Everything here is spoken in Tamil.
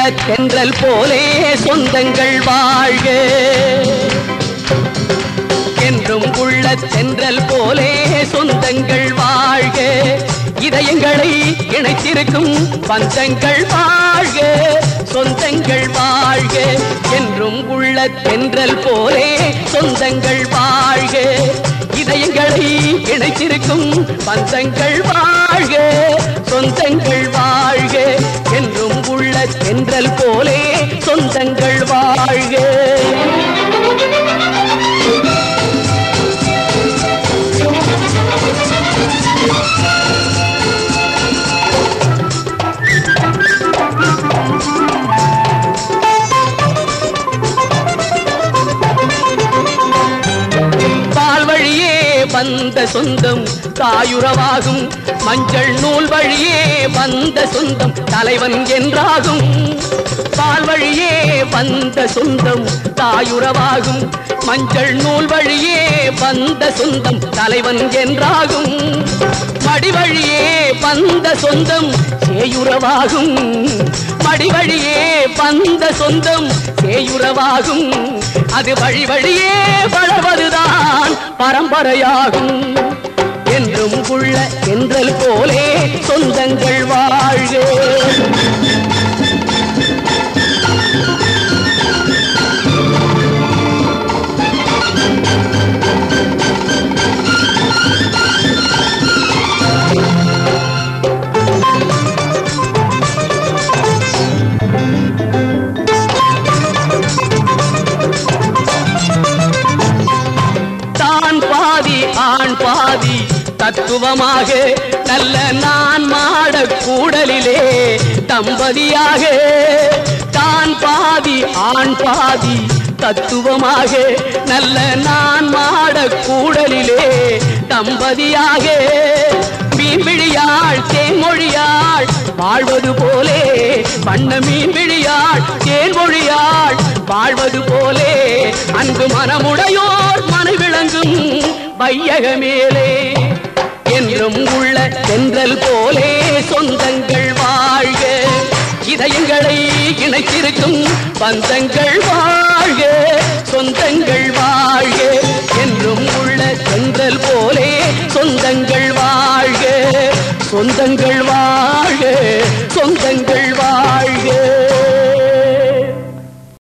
தென்றல் போலே சொந்தங்கள் வாழ்க என்றும் உள்ள தென்றல் போலே சொந்தங்கள் வாழ்க இதயங்களை இணைத்திருக்கும் பந்தங்கள் வாழ்க சொந்தங்கள் வாழ்க என்றும் உள்ள தென்றல் போலே சொந்தங்கள் வாழ்க இதயங்களை இணைத்திருக்கும் பந்தங்கள் வாழ்க சொந்தங்கள் வாழ்க என்றும் உள்ள தென்றல் போலே சொந்தங்கள் வாழ்க பால் வழியே வந்த சொந்தம் தாயுறவாகும் மஞ்சள் நூல் வழியே வந்த சொந்தம் தலைவன் என்றாகும் பால் வழியே வந்த சொந்தம் தாயுறவாகும் மஞ்சள் நூல் வழியே வந்த சொந்தம் தலைவன் என்றாகும் மடி வழியே வந்த சொந்தம் சேயுறவாகும் மடி வழியே வந்த சொந்தம் சேயுறவாகும் அது வழி வழியே வளர்வதுதான் பரம்பரையாகும் என்றும் உள்ள என்றல் போலே சொந்தங்கள் வாழ்க தான் பாதி ஆண் பாதி தத்துவமாக நல்ல நான் மாட கூடலிலே தம்பதியாக தான் பாதி ஆண் பாதி தத்துவமாக நல்ல நான் மாட கூடலிலே தம்பதியாக மீன்பிழியாள் தேன்மொழியாள் வாழ்வது போலே வண்ண மீன்பிழியாள் தேன்மொழியாள் வாழ்வது போலே அன்பு மனமுடையோர் மனவிளங்கும் வையகமேலே என்றும் உள்ள தென்றல் போலே சொந்தங்கள் வாழ்க இதயங்களை இணைத்திருக்கும் பந்தங்கள் வாழ்க